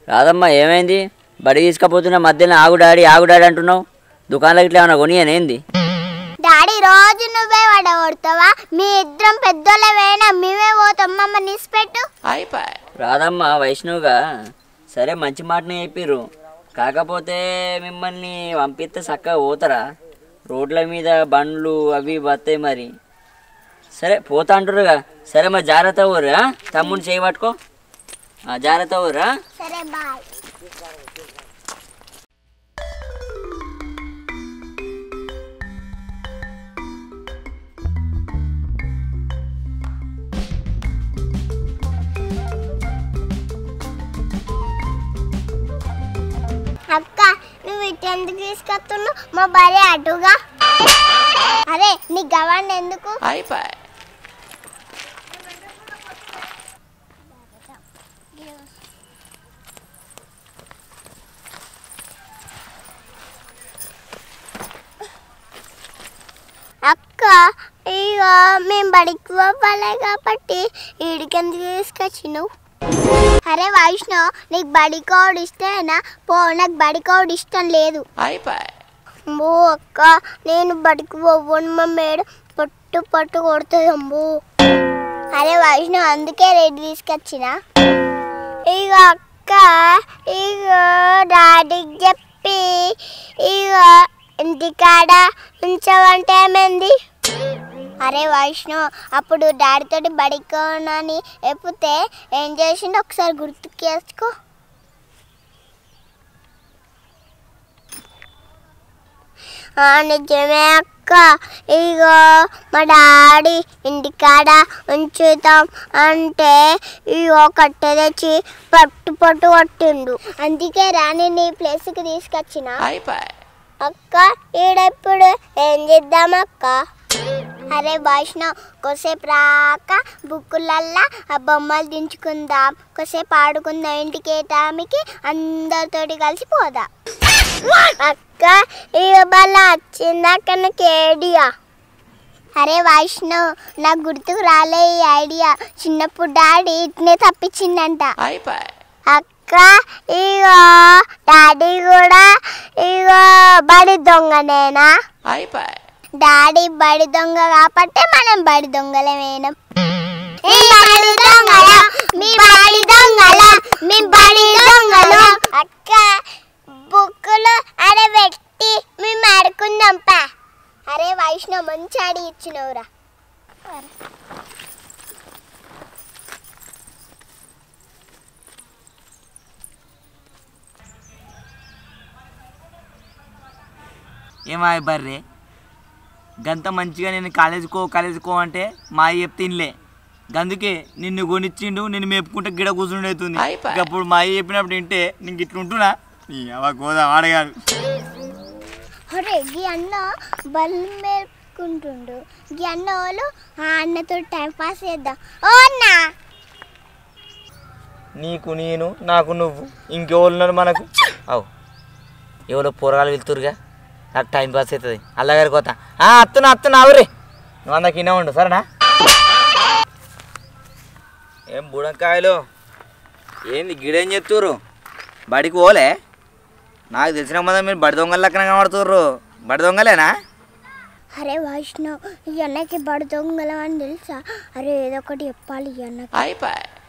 రాదమ్మా ఏమైంది బడి తీసుకపోతున్న మధ్యలో ఆగు డాడీ ఆగు డాడీ అంటున్నావు దుకాణంలో ఇట్లా ఏమన్నా కొనియనేంది డాడీ రోజు నువ్వే వడగొడతావా మీ ఇద్దరం పెద్దోళ్ళవేనా మేమే పోతాం మమ్మ నిసిపెట్టు రాదమ్మా వైష్ణవుగా సరే మంచి మాటనే చెప్పిర్రు కాకపోతే మిమ్మల్ని పంపిస్తే చక్కగా పోతారా రోడ్ల మీద బండ్లు అవి వస్తాయి మరి సరే పోతా అంటారుగా సరే మరి జాగ్రత్త ఊరా తమ్ముని చేయి పట్టుకో ఆ, జాగ్రత్త ఊరా సరే బాయ్ అక్క నువ్వు ఇటు ఎందుకు తీసుకొస్తున్నావు మా భార్య అటుగా అదే నీ గవాండి ఎందుకు అక్క ఇక మేము బడికి పోవాలి కాబట్టి ఈడికెందుకు తీసుకొచ్చినావు అరే వైష్ణవ్ నీకు బడి కోడ్ ఇష్టమేనా పో నాకు బడి కోడ్ ఇష్టం లేదు అమ్మో అక్క నేను బడికి పోవను మా మేడం పట్టు పట్టు కొడుతుంది అమ్మో అరే వైష్ణవ్ అందుకే రెడీ తీసుకొచ్చిన ఇక అక్క ఇక డాడీకి చెప్పి ఇక ఇంటికాడ ఉంచవంటే ఏమైంది అరే వైష్ణవ్ అప్పుడు డాడీతోటి బడికోనని ఎప్పితే ఏం చేసిండు ఒకసారి గుర్తుకు చేసుకో ఆ, నిజమే అక్క ఇగో మా డాడీ ఇంటికాడ ఉంచుతాం అంటే ఇగో కట్టె తెచ్చి పట్టు పట్టు కొట్టిండు అందుకే రాని నీ ప్లేస్కి తీసుకొచ్చిన అక్క ఈడెప్పుడు ఏం చేద్దాం అక్క అరే వైష్ణవ్ కొసేపు రాక బుక్కులల్లా ఆ బొమ్మలు దించుకుందాం కొసేపు ఆడుకుందాం ఇంటికి టైంకి అందరితోటి కలిసి పోదాం అక్క ఈ బల్ల వచ్చిందాక నాకు ఐడియా అరే వైష్ణవ్ నాకు గుర్తుకు రాలే ఈ ఐడియా చిన్నప్పుడు డాడీ ఇట్నే తప్పించిందంట అక్క ఇగో డాడీ కూడా ఇగో బడి దొంగనేనా డాడీ బడి దొంగ కాబట్టి మనం బడి దొంగలమేనం మీ బడి దొంగల మీ బడి దొంగల మీ బడి దొంగలు అక్క బుక్కులు అరే పెట్టి మేము ఆడుకుందాం పా అరే వైష్ణవ్ మంచి ఆడి ఇచ్చినవురా ఏమా బర్రే గంత మంచిగా నేను కాలేజీకో కాలేజీకో అంటే మా అయ్య చెప్తే తినలే గందుకే నిన్ను కొనిచ్చిండు నిన్ను మేపుకుంటే గిడ కూర్చుండవుతుంది అప్పుడు మా అయ్య చెప్పినప్పుడు వింటే నీకు ఇట్లా ఉంటున్నా నీ అవ గోదా వాడగాడు అరే గీ అన్న బల్లు మేపుకుంటుండు గీ అన్న వాళ్ళు ఆ అన్నతో టైం పాస్ చేద్దాం ఓ అన్నా నీకు నేను నాకు నువ్వు ఇంకెవరున్నారు మనకు అవు ఎవరో పోరగాలు వెళ్తురుగా నాకు టైం పాస్ అవుతుంది అల్లగారి కోత అత్తున్నా అత్తున్నా అవురే నువ్వు అందరికి ఇన్న ఉండు సరేనా ఏం బుడంకాయలు ఏంది గిడేం చెప్తుర్రు బడికి పోలే నాకు తెలిసిన మంది మీరు బడి దొంగల లెక్కన కనబడుతుర్రు బడి దొంగలేనా అరే వైష్ణవ్ ఈ అన్నకి బడి దొంగలం అని తెలుసా అరే ఏదో ఒకటి చెప్పాలి ఈ అన్నకి